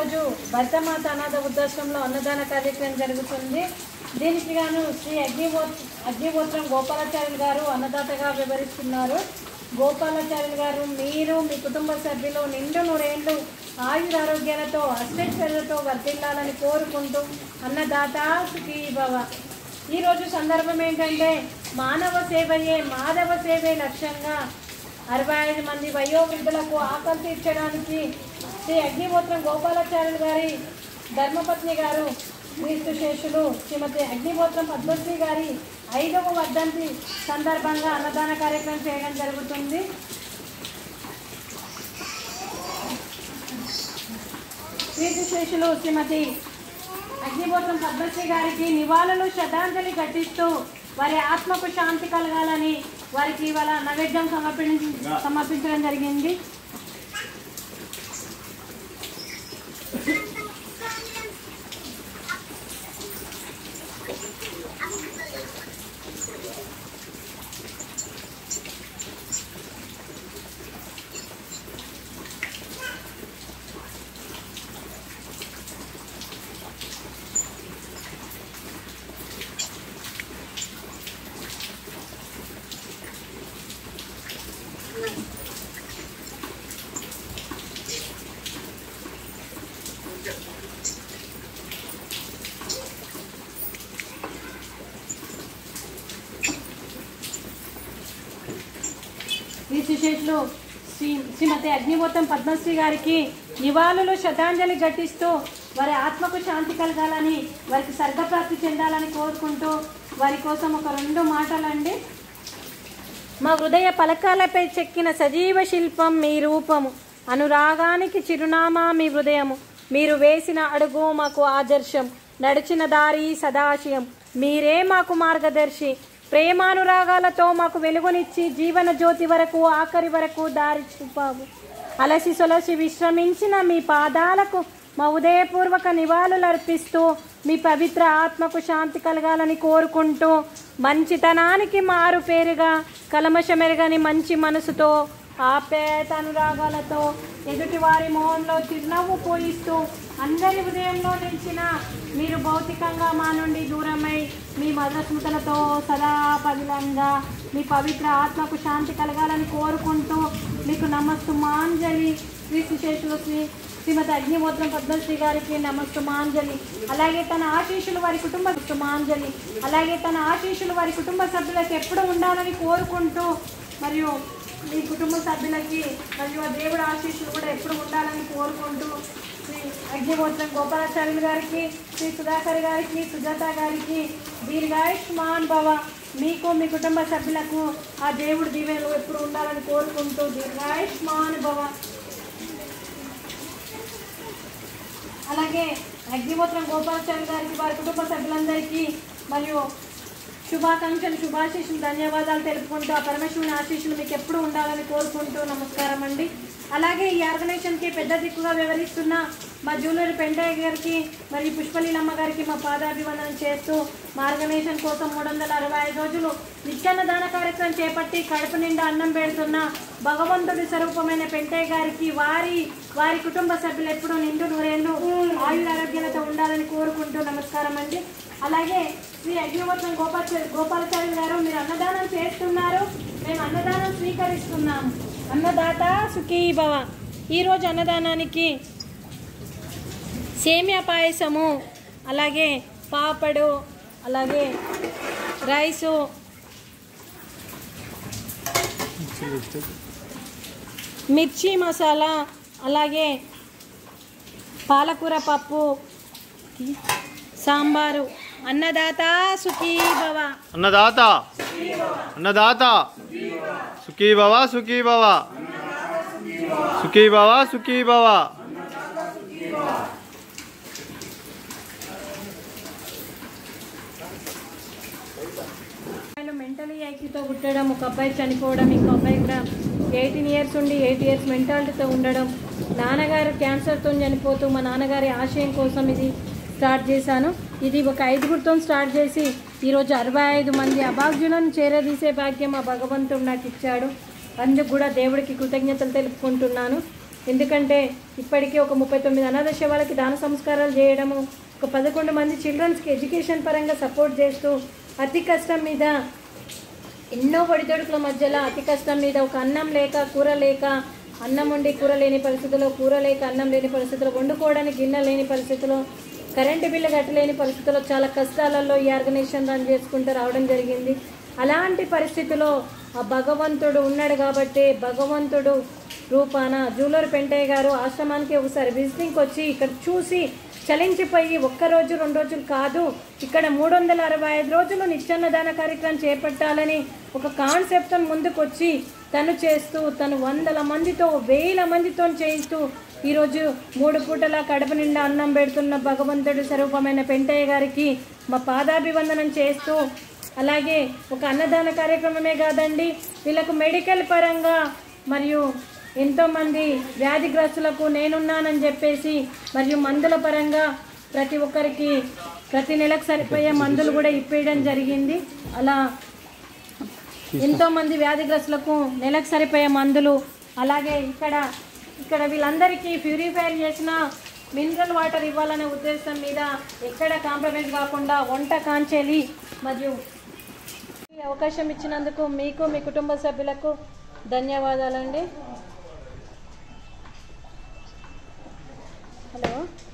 ఈరోజు భర్తమాత అనాథ వృద్ధాశ్రమంలో అన్నదాన కార్యక్రమం జరుగుతుంది దీనికి గాను శ్రీ అగ్నిహో అగ్నిహోత్రం గోపాలాచార్యులు గారు అన్నదాతగా వివరిస్తున్నారు గోపాలాచార్యులు గారు మీరు మీ కుటుంబ సభ్యులు నిండు నూరేళ్లు ఆయురారోగ్యాలతో అష్టైశ్వర్యాలతో వర్ధిల్లాలని కోరుకుంటూ అన్నదాత సుఖీ భవ ఈరోజు సందర్భం ఏంటంటే మానవ సేవయే మాధవ సేవే లక్ష్యంగా అరవై ఐదు మంది వయోవృద్ధులకు ఆకలి తీర్చడానికి శ్రీ అగ్నిహోత్రం గోపాలాచార్యులు గారి ధర్మపత్ని గారు క్రీస్తు శేషులు శ్రీమతి అగ్నిహోత్రం పద్మశ్రీ గారి ఐదవ వర్ధంతి సందర్భంగా అన్నదాన కార్యక్రమం చేయడం జరుగుతుంది క్రీస్తు శేషులు శ్రీమతి అగ్నిహోత్రం పద్మశ్రీ గారికి నివాళులు శ్రద్ధాంజలి ఘటిస్తూ వారి ఆత్మకు శాంతి కలగాలని వారికి ఇవాళ నైవేద్యం సమర్పించ సమర్పించడం జరిగింది విశేషులు శ్రీ శ్రీమతి అగ్నిహోత్రం పద్మశ్రీ గారికి నివాళులు శ్రద్ధాంజలి ఘటిస్తూ వారి ఆత్మకు శాంతి కలగాలని వారికి స్వర్గప్రాప్తి చెందాలని కోరుకుంటూ వారి కోసం ఒక రెండు మాటలండి మా హృదయ పలకాలపై చెక్కిన సజీవ శిల్పం మీ రూపము అనురాగానికి చిరునామా మీ హృదయము మీరు వేసిన అడుగు మాకు ఆదర్శం నడిచిన దారి సదాశయం మీరే మాకు మార్గదర్శి ప్రేమానురాగాలతో మాకు వెలుగునిచ్చి జీవన జ్యోతి వరకు ఆఖరి వరకు దారి చూపావు అలసి సొలసి విశ్రమించిన మీ పాదాలకు మా ఉదయపూర్వక నివాళులు అర్పిస్తూ మీ పవిత్ర ఆత్మకు శాంతి కలగాలని కోరుకుంటూ మంచితనానికి మారు పేరుగా కలమషమెరగని మంచి మనసుతో ఆప్యాయత అనురాగాలతో ఎదుటి వారి మొహంలో చిరునవ్వు పోయిస్తూ అందరి ఉదయంలో నిలిచిన మీరు భౌతికంగా మా నుండి దూరమై మీ మధుస్మృతులతో సదా పదిలంగా మీ పవిత్ర ఆత్మకు శాంతి కలగాలని కోరుకుంటూ మీకు నమస్తు మాంజలి శ్రీ శేషులు శ్రీ శ్రీమతి అగ్నిహోత్రం పద్మశ్రీ గారికి నమస్తు మాంజలి అలాగే తన ఆశీస్సులు వారి కుటుంబ మాంజలి అలాగే తన ఆశీస్సులు వారి కుటుంబ సభ్యులకు ఎప్పుడు ఉండాలని కోరుకుంటూ మరియు మీ కుటుంబ సభ్యులకి మరియు ఆ దేవుడి ఆశీస్సులు కూడా ఎప్పుడు ఉండాలని కోరుకుంటూ శ్రీ అగ్నిహోత్రం గోపాలాచార్యులు గారికి శ్రీ సుధాకర్ గారికి సుజాత గారికి దీర్ఘాయుష్మాన్ భవ మీకు మీ కుటుంబ సభ్యులకు ఆ దేవుడి దీవెనలు ఎప్పుడు ఉండాలని కోరుకుంటూ దీర్ఘాయుష్మాన్ భవ అలాగే అగ్నిహోత్రం గోపాలాచార్య గారికి వారి కుటుంబ సభ్యులందరికీ మరియు శుభాకాంక్షలు శుభాశీస్సులు ధన్యవాదాలు తెలుపుకుంటూ ఆ పరమేశ్వరుని ఆశీస్సులు మీకు ఎప్పుడు ఉండాలని కోరుకుంటూ నమస్కారం అండి అలాగే ఈ ఆర్గనైజేషన్కి పెద్ద దిక్కుగా వివరిస్తున్న మా జూనియర్ పెంటయ్య గారికి మరియు పుష్పలీలమ్మ గారికి మా పాదాభివందనం చేస్తూ మా ఆర్గనైజేషన్ కోసం మూడు వందల అరవై ఐదు రోజులు నిత్యాన్నదాన కార్యక్రమం చేపట్టి కడుపు నిండా అన్నం పెడుతున్న భగవంతుడి స్వరూపమైన పెంటయ్య గారికి వారి వారి కుటుంబ సభ్యులు ఎప్పుడూ నిండు నూరేళ్ళు ఆయుర ఆరోగ్యాలతో ఉండాలని కోరుకుంటూ నమస్కారం అండి అలాగే శ్రీ అగ్నివత్నం గోపాచార్య గోపాలాచార్యులు గారు మీరు అన్నదానం చేస్తున్నారు మేము అన్నదానం స్వీకరిస్తున్నాము అన్నదాత సుఖీ భవ ఈరోజు అన్నదానానికి సేమియా పాయసము అలాగే పాపడు అలాగే రైసు మిర్చి మసాలా అలాగే పాలకూర పప్పు సాంబారు అన్నదాత సుఖీ భవ అన్నదాత అన్నదాత సుఖీ భవ సుఖీ భవ సుఖీ భవ సుఖీ భవ అబ్బాయిలు మెంటలీ ఐక్యూతో పుట్టడం ఒక అబ్బాయి చనిపోవడం ఇంకో అబ్బాయి కూడా ఎయిటీన్ ఇయర్స్ ఉండి ఎయిట్ ఇయర్స్ మెంటాలిటీతో ఉండడం నాన్నగారు క్యాన్సర్తో చనిపోతూ మా నాన్నగారి ఆశయం కోసం ఇది స్టార్ట్ చేశాను ఇది ఒక ఐదుగురితో స్టార్ట్ చేసి ఈరోజు అరవై ఐదు మంది అభాగ్యులను చేరదీసే భాగ్యం ఆ భగవంతుడు నాకు ఇచ్చాడు అందుకు కూడా దేవుడికి కృతజ్ఞతలు తెలుపుకుంటున్నాను ఎందుకంటే ఇప్పటికే ఒక ముప్పై తొమ్మిది అనాథ శవాలకి దాన సంస్కారాలు చేయడము ఒక పదకొండు మంది చిల్డ్రన్స్కి ఎడ్యుకేషన్ పరంగా సపోర్ట్ చేస్తూ అతి కష్టం మీద ఎన్నో ఒడిదొడుకుల మధ్యలో అతి కష్టం మీద ఒక అన్నం లేక కూర లేక అన్నం ఉండి కూర లేని పరిస్థితిలో కూర లేక అన్నం లేని పరిస్థితిలో వండుకోవడానికి గిన్నె లేని పరిస్థితిలో కరెంటు బిల్లు కట్టలేని పరిస్థితిలో చాలా కష్టాలలో ఈ ఆర్గనైజేషన్ రన్ చేసుకుంటూ రావడం జరిగింది అలాంటి పరిస్థితిలో ఆ భగవంతుడు ఉన్నాడు కాబట్టి భగవంతుడు రూపాన జూలూరు పెంటయ్య గారు ఆశ్రమానికి ఒకసారి విజిటింగ్కి వచ్చి ఇక్కడ చూసి చలించిపోయి ఒక్క రోజు రెండు రోజులు కాదు ఇక్కడ మూడు వందల అరవై ఐదు రోజులు నిత్యాన్నదాన కార్యక్రమం చేపట్టాలని ఒక కాన్సెప్ట్ ముందుకొచ్చి తను చేస్తూ తను వందల మందితో వేల మందితో చేయిస్తూ ఈరోజు మూడు పూటల కడప నిండా అన్నం పెడుతున్న భగవంతుడి స్వరూపమైన పెంటయ్య గారికి మా పాదాభివందనం చేస్తూ అలాగే ఒక అన్నదాన కార్యక్రమమే కాదండి వీళ్ళకు మెడికల్ పరంగా మరియు ఎంతోమంది వ్యాధిగ్రస్తులకు నేనున్నానని చెప్పేసి మరియు మందుల పరంగా ప్రతి ఒక్కరికి ప్రతి నెలకు సరిపోయే మందులు కూడా ఇప్పేయడం జరిగింది అలా ఎంతోమంది వ్యాధిగ్రస్తులకు నెలకు సరిపోయే మందులు అలాగే ఇక్కడ ఇక్కడ వీళ్ళందరికీ ప్యూరిఫైర్ చేసిన మినరల్ వాటర్ ఇవ్వాలనే ఉద్దేశం మీద ఎక్కడ కాంప్రమైజ్ కాకుండా వంట కాంచేలి మరియు ఈ అవకాశం ఇచ్చినందుకు మీకు మీ కుటుంబ సభ్యులకు ధన్యవాదాలండి హలో